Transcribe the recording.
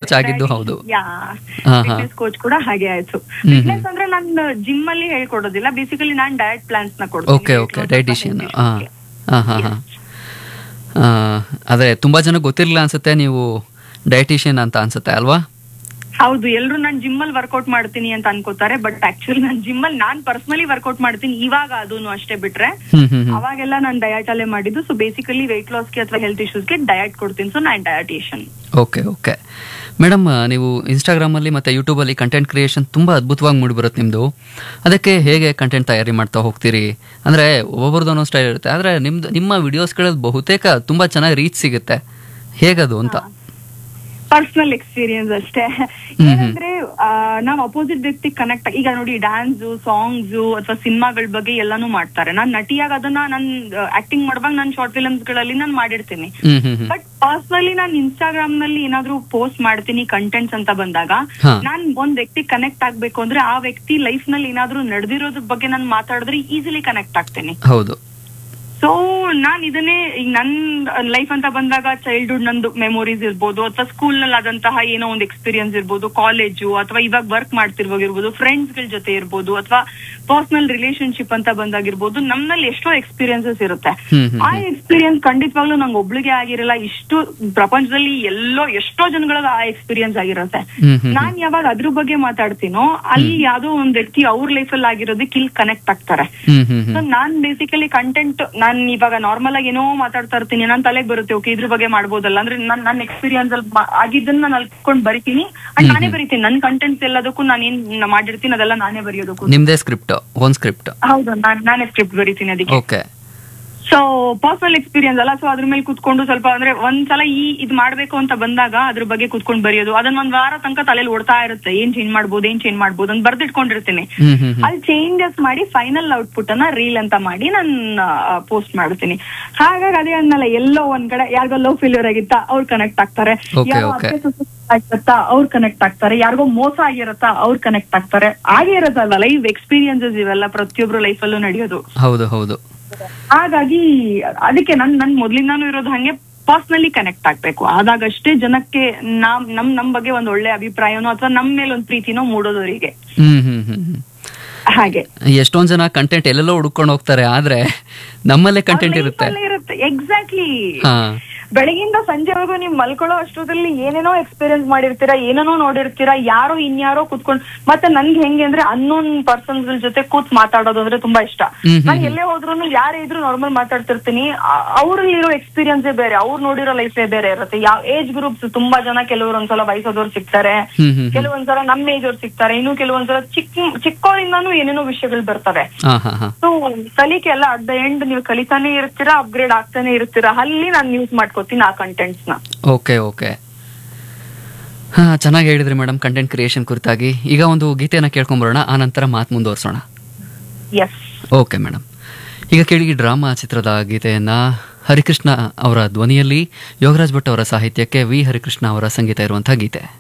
Coach ಆಗಿದ್ದು ಹೌದು ಯಾ ಹಾ, ಹಾ. ಫಿಟ್ನೆಸ್ ಕೋಚ್ ಕೂಡ ಹಾಗೆ ಆಯ್ತು ಹ್ಮ್. ಫಿಟ್ನೆಸ್ ಅಂದ್ರೆ ನಾನು ಜಿಮ್ ಅಲ್ಲಿ ಹೇಳ್ಕೊಡೋದಿಲ್ಲ ಬೇಸಿಕಲಿ ನಾನ್ ಡಯಟ್ ಪ್ಲಾನ್ಸ್ ನ ಕೊಡ್ತೀನಿ ಓಕೆ ಓಕೆ ಡೈಟಿಷಿಯನ್ ಹಾಂ ಹಾಂ ಹಾಂ ಹಾಂ ಅದೇ ತುಂಬ ಜನ ಗೊತ್ತಿರಲಿಲ್ಲ ಅನ್ಸುತ್ತೆ ನೀವು ಡೈಟಿಷಿಯನ್ ಅಂತ ಅನ್ಸುತ್ತೆ ಅಲ್ವಾ ಹೌದು ಎಲ್ರು ನಾನ್ ಜಿಮ್ ಅಲ್ಲಿ ವರ್ಕೌಟ್ ಮಾಡ್ತೀನಿ ಅಂತ ಅನ್ಕೋತಾರೆ ಬಟ್ ಆಕ್ಚುಲಿ ನಾನ್ ಜಿಮ್ ಅಲ್ಲಿ ನಾನ್ ಪರ್ಸನಲಿ ವರ್ಕೌಟ್ ಮಾಡ್ತೀನಿ ಇವಾಗ ಅದೂನು ಅಷ್ಟೇ ಬಿಟ್ರೆ ಹ್ಮ್ ಹ್ಮ್ ಹ್ಮ್ ಅವಾಗೆಲ್ಲ ನಾನ್ ಡಯಟ್ ಅಲ್ಲೇ ಮಾಡಿದ್ದು ಸೊ ಬೇಸಿಕಲಿ ವೆಯ್ಟ್ ಲಾಸ್ಗೆ ಅಥವಾ ಹೆಲ್ತ್ ಇಶ್ಯೂಸ್ಗೆ ಡಯಟ್ ಕೊಡ್ತೀನಿ ಸೊ ನಾನ್ ಡಯಟಿಷಿಯನ್ ಓಕೆ ಓಕೆ ಮೇಡಮ್ ನೀವು ಇನ್ಸ್ಟಾಗ್ರಾಮಲ್ಲಿ ಮತ್ತು ಯೂಟ್ಯೂಬಲ್ಲಿ ಕಂಟೆಂಟ್ ಕ್ರಿಯೇಷನ್ ತುಂಬ ಅದ್ಭುತವಾಗಿ ಮೂಡಿಬರುತ್ತೆ ನಿಮ್ಮದು ಅದಕ್ಕೆ ಹೇಗೆ ಕಂಟೆಂಟ್ ತಯಾರಿ ಮಾಡ್ತಾ ಹೋಗ್ತೀರಿ ಅಂದರೆ ಒಬ್ಬೊಬ್ರದ್ದು ಒಂದೊಂದು ಸ್ಟೈಲ್ ಇರುತ್ತೆ ಆದರೆ ನಿಮ್ದು ನಿಮ್ಮ ವಿಡಿಯೋಸ್ಗಳಲ್ಲಿ ಬಹುತೇಕ ತುಂಬ ಚೆನ್ನಾಗಿ ರೀಚ್ ಸಿಗುತ್ತೆ ಹೇಗದು ಅಂತ ಪರ್ಸನಲ್ ಎಕ್ಸ್ಪೀರಿಯನ್ಸ್ ಅಷ್ಟೇ ಏನಂದ್ರೆ ಆ, ನಾವ್ ಅಪೋಸಿಟ್ ವ್ಯಕ್ತಿ ಕನೆಕ್ಟ್ ಈಗ ನೋಡಿ ಡ್ಯಾನ್ಸ್ ಸಾಂಗ್ಸ್ ಅಥವಾ ಸಿನಿಮಾಗಳ ಬಗ್ಗೆ ಎಲ್ಲಾನು ಮಾಡ್ತಾರೆ ನಾನ್ ನಟಿಯಾಗ ಅದನ್ನ ನಾನ್ ಆಕ್ಟಿಂಗ್ ಮಾಡುವಾಗ ನಾನು ಶಾರ್ಟ್ ಫಿಲ್ಮ್ಸ್ ಗಳಲ್ಲಿ ನಾನು ಮಾಡಿರ್ತೀನಿ hmm hmm hmm but personally ನಾನು ಇನ್ಸ್ಟಾಗ್ರಾಮ್ ನಲ್ಲಿ ಏನಾದ್ರೂ ಪೋಸ್ಟ್ ಮಾಡ್ತೀನಿ ಕಂಟೆಂಟ್ಸ್ ಅಂತ ಬಂದಾಗ ಹಾ. ನಾನ್ ಒಂದ್ ವ್ಯಕ್ತಿ ಕನೆಕ್ಟ್ ಆಗ್ಬೇಕು ಅಂದ್ರೆ ಆ ವ್ಯಕ್ತಿ ಲೈಫ್ ನಲ್ಲಿ ಏನಾದ್ರೂ ನಡೆದಿರೋದ್ರ ಬಗ್ಗೆ ನಾನು ಮಾತಾಡಿದ್ರೆ ಈಸಿಲಿ ಕನೆಕ್ಟ್ ಆಗ್ತೀನಿ ಹೌದು ಸೊ ನಾನ್ ಇದನ್ನೇ ಈಗ ನನ್ ಲೈಫ್ ಅಂತ ಬಂದಾಗ ಚೈಲ್ಡ್ಹುಡ್ ನಂದು ಮೆಮೊರೀಸ್ ಇರ್ಬೋದು ಅಥವಾ ಸ್ಕೂಲ್ ನಲ್ಲಿ ಆದಂತಹ ಏನೋ ಒಂದು ಎಕ್ಸ್ಪೀರಿಯನ್ಸ್ ಇರ್ಬೋದು ಕಾಲೇಜು ಅಥವಾ ಇವಾಗ ವರ್ಕ್ ಮಾಡ್ತಿರುವಾಗ ಇರ್ಬೋದು ಫ್ರೆಂಡ್ಸ್ ಗಳ ಜೊತೆ ಇರ್ಬೋದು ಅಥವಾ ಪರ್ಸನಲ್ ರಿಲೇಶನ್ಶಿಪ್ ಅಂತ ಬಂದಾಗಿರ್ಬೋದು ನಮ್ನಲ್ಲಿ ಎಷ್ಟೋ ಎಕ್ಸ್ಪೀರಿಯನ್ಸಸ್ ಇರುತ್ತೆ ಹ್ಮ್ ಹ್ಮ್ ಆ ಎಕ್ಸ್ಪೀರಿಯನ್ಸ್ ಖಂಡಿತವಾಗ್ಲೂ ನಂಗೆ ಒಬ್ಳಿಗೆ ಆಗಿರಲ್ಲ ಇಷ್ಟು ಪ್ರಪಂಚದಲ್ಲಿ ಎಲ್ಲೋ ಎಷ್ಟೋ ಜನಗಳಿಗೆ ಆ ಎಕ್ಸ್ಪೀರಿಯನ್ಸ್ ಆಗಿರುತ್ತೆ ಹ್ಮ್ ಹ್ಮ್ ನಾನ್ ಯಾವಾಗ ಅದ್ರ ಬಗ್ಗೆ ಮಾತಾಡ್ತೀನೋ ಅಲ್ಲಿ ಯಾವ್ದೋ ಒಂದ್ ವ್ಯಕ್ತಿ ಅವ್ರ ಲೈಫ್ ಅಲ್ಲಿ ಆಗಿರೋದಕ್ಕೆ ಇಲ್ಲಿ ಕನೆಕ್ಟ್ ಆಗ್ತಾರೆ ಹ್ಮ್ ಹ್ಮ್ ಸೊ ಹ್ಮ್ ನಾನ್ ಬೇಸಿಕಲಿ ಕಂಟೆಂಟ್ ನಾನ್ ಇವಾಗ ನಾರ್ಮಲ್ ಆಗಿ ಏನೋ ಮಾತಾಡ್ತಾ ಇರ್ತೀನಿ ನನ್ ತಲೆಗೆ ಬರುತ್ತೆ ಓಕೆ ಇದ್ರ ಬಗ್ಗೆ ಮಾಡ್ಬೋದಲ್ಲ ಅಂದ್ರೆ ನನ್ ನನ್ನ ಎಕ್ಸ್ಪೀರಿಯನ್ಸ್ ಅಲ್ಲಿ ಮಾ- ಆಗಿದ್ದನ್ನ ನಾನು ಅಲ್ಕೊಂಡು ಬರಿತೀನಿ ಅಂಡ್ ನಾನೇ ಬರಿತೀನಿ ನನ್ ಕಂಟೆಂಟ್ಸ್ ಎಲ್ಲದಕ್ಕೂ ನಾನು ಏನ್ ಮಾಡಿರ್ತೀನಿ ಅದೆಲ್ಲ ನಾನೇ ಬರೆಯೋದಕ್ಕೂ ನಿಮ್ದೇ ಸ್ಕ್ರಿಪ್ಟ್ ಒಂದ್ ಸ್ಕ್ರಿಪ್ಟ್ ಹೌದು ನಾನ್ ನಾನೇ ಸ್ಕ್ರಿಪ್ಟ್ ಬರಿತೀನಿ ಅದಕ್ಕೆ ಓಕೆ ಸೊ ಪರ್ಸನಲ್ ಎಕ್ಸ್ಪೀರಿಯನ್ಸ್ ಅಲ್ಲ ಸೊ ಅದ್ರ ಮೇಲೆ ಕುತ್ಕೊಂಡು ಸ್ವಲ್ಪ ಅಂದ್ರೆ ಒಂದ್ಸಲ ಈ ಇದ್ ಮಾಡ್ಬೇಕು ಅಂತ ಬಂದಾಗ ಅದ್ರ ಬಗ್ಗೆ ಕುತ್ಕೊಂಡು ಬರೆಯೋದು ಅದನ್ನ ಒಂದ್ ವಾರ ತನಕ ತಲೆಯಲ್ಲಿ ಓಡ್ತಾ ಇರುತ್ತೆ ಏನ್ ಚೇಂಜ್ ಮಾಡ್ಬೋದು ಏನ್ ಚೇಂಜ್ ಮಾಡ್ಬೋದು ಅಂತ ಬರ್ದಿಟ್ಕೊಂಡಿರ್ತೀನಿ ಹ್ಮ್ ಹ್ಮ್ ಹ್ಮ್ ಅಲ್ಲಿ ಚೇಂಜಸ್ ಮಾಡಿ ಫೈನಲ್ ಔಟ್ಪುಟ್ ಅನ್ನ ರೀಲ್ ಅಂತ ಮಾಡಿ ನಾನು ಪೋಸ್ಟ್ ಮಾಡ್ತೀನಿ ಹಾಗಾಗಿ ಅದೇ ಅನ್ನಲ್ಲ ಎಲ್ಲೋ ಒಂದ್ ಕಡೆ ಯಾರಿಗೋ ಲವ್ ಫೇಲ್ಯೂರ್ ಆಗಿತ್ತಾ ಅವ್ರು ಕನೆಕ್ಟ್ ಆಗ್ತಾರೆ Okay, ಯಾರೋ okay. ಅತ್ತೆ ಸೊಸೆ ಆಗಿರುತ್ತಾ ಅವ್ರು ಕನೆಕ್ಟ್ ಆಗ್ತಾರೆ ಯಾರಿಗೋ ಮೋಸ ಆಗಿರತ್ತಾ ಅವ್ರು ಕನೆಕ್ಟ್ ಆಗ್ತಾರೆ ಹಾಗೆ ಇರತ್ತಲ್ವ ಲೈಫ್ ಎಕ್ಸ್ಪೀರಿಯನ್ಸಸ್ ಇವೆಲ್ಲ ಪ್ರತಿಯೊಬ್ರು ಲೈಫ್ ಅಲ್ಲೂ ನಡೆಯೋದು ಹೌದು ಹೌದು ಹಾಗಾಗಿ ಅದಕ್ಕೆ ನನ್ ನನ್ ಮೊದ್ಲಿಂದಾನು ಇರೋದು ಹಂಗೆ ಪರ್ಸನಲಿ ಕನೆಕ್ಟ್ ಆಗ್ಬೇಕು ಆದಾಗಷ್ಟೇ ಜನಕ್ಕೆ ನಾವ್ ನಮ್ ನಮ್ ಬಗ್ಗೆ ಒಂದ್ ಒಳ್ಳೆ ಅಭಿಪ್ರಾಯನೋ ಅಥವಾ ನಮ್ ಮೇಲೆ ಒಂದ್ ಪ್ರೀತಿನೋ ಮೂಡೋದವರಿಗೆ ಹ್ಮ್ ಹ್ಮ್ ಹ್ಮ್ ಹ್ಮ್ ಹಾಗೆ ಎಷ್ಟೊಂದ್ ಜನ ಕಂಟೆಂಟ್ ಎಲ್ಲೆಲ್ಲೋ ಹುಡ್ಕೊಂಡು ಹೋಗ್ತಾರೆ ಆದ್ರೆ ನಮ್ಮಲ್ಲೇ ಕಂಟೆಂಟ್ ಇರುತ್ತೆ ಇರುತ್ತೆ ಎಕ್ಸಾಕ್ಟ್ಲಿ ಹಾ ಬೆಳಗಿಂದ ಸಂಜೆವರೆಗೂ ನೀವು ಮಲ್ಕೊಳ್ಳೋ ಅಷ್ಟೊತ್ತಲ್ಲಿ ಏನೇನೋ ಎಕ್ಸ್ಪೀರಿಯನ್ಸ್ ಮಾಡಿರ್ತೀರಾ ಏನೇನೋ ನೋಡಿರ್ತೀರಾ ಯಾರೋ ಇನ್ಯಾರೋ ಕುತ್ಕೊಂಡ್ ಮತ್ತೆ ನನ್ಗೆ ಹೆಂಗೆ ಅಂದ್ರೆ ಅನ್ನೋನ್ ಪರ್ಸನ್ಸ್ ಜೊತೆ ಕೂತ್ ಮಾತಾಡೋದು ಅಂದ್ರೆ ತುಂಬಾ ಇಷ್ಟ ಹ್ಮ್ ಹ್ಮ್ ನಾನು ಎಲ್ಲೇ ಹೋದ್ರು ಯಾರೇ ಇದ್ರು ನಾರ್ಮಲ್ ಮಾತಾಡ್ತಿರ್ತೀನಿ ಅವ್ರಲ್ಲಿರೋ ಎಕ್ಸ್ಪೀರಿಯನ್ಸೇ ಬೇರೆ ಅವ್ರು ನೋಡಿರೋ ಲೈಫೇ ಬೇರೆ ಇರುತ್ತೆ ಯಾವ ಏಜ್ ಗ್ರೂಪ್ಸ್ ತುಂಬಾ ಜನ ಕೆಲವರು ಒಂದ್ಸಲ ವಯಸ್ಸಾದವ್ರು ಸಿಗ್ತಾರೆ ಹ್ಮ್ ಹ್ಮ್ ಹ್ಮ್ ಕೆಲವೊಂದ್ಸಲ ನಮ್ಮ ಏಜ್ ಅವ್ರು ಸಿಗ್ತಾರೆ ಇನ್ನು ಕೆಲವೊಂದ್ಸಲ ಚಿಕ್ಕ ಚಿಕ್ಕವರಿಂದಾನು ಏನೇನೋ ವಿಷಯಗಳು ಬರ್ತವೆ ಹಾ ಹಾ ಹಾ ಸೊ ಕಲಿಕೆ ಎಲ್ಲ ಅಟ್ ದ ಎಂಡ್ ನೀವು ಕಲಿತಾನೆ ಇರ್ತೀರಾ ಅಪ್ಗ್ರೇಡ್ ಆಗ್ತಾನೆ ಇರ್ತೀರಾ ಅಲ್ಲಿ ನಾನು ಯೂಸ್ ಮಾಡ್ಕೋತೀನಿ ಆ ಕಂಟೆಂಟ್ಸ್ ನ ಓಕೆ ಓಕೆ ಹಾ ಚೆನ್ನಾಗಿ ಹೇಳಿದ್ರಿ ಮೇಡಮ್ ಕಂಟೆಂಟ್ ಕ್ರಿಯೇಷನ್ ಕುರಿತಾಗಿ ಈಗ ಒಂದು ಗೀತೆಯನ್ನು ಕೇಳ್ಕೊಂಬರೋಣ ಆ ನಂತರ ಮಾತು ಮುಂದುವರ್ಸೋಣ ಎಸ್ ಓಕೆ ಮೇಡಮ್ ಈಗ ಕೇಳಿ ಡ್ರಾಮಾ ಚಿತ್ರದ ಗೀತೆಯನ್ನ ಹರಿಕೃಷ್ಣ ಅವರ ಧ್ವನಿಯಲ್ಲಿ ಯೋಗರಾಜ್ ಭಟ್ ಅವರ ಸಾಹಿತ್ಯಕ್ಕೆ ವಿ ಹರಿಕೃಷ್ಣ ಅವರ ಸಂಗೀತ ಇರುವಂತಹ ಗೀತೆ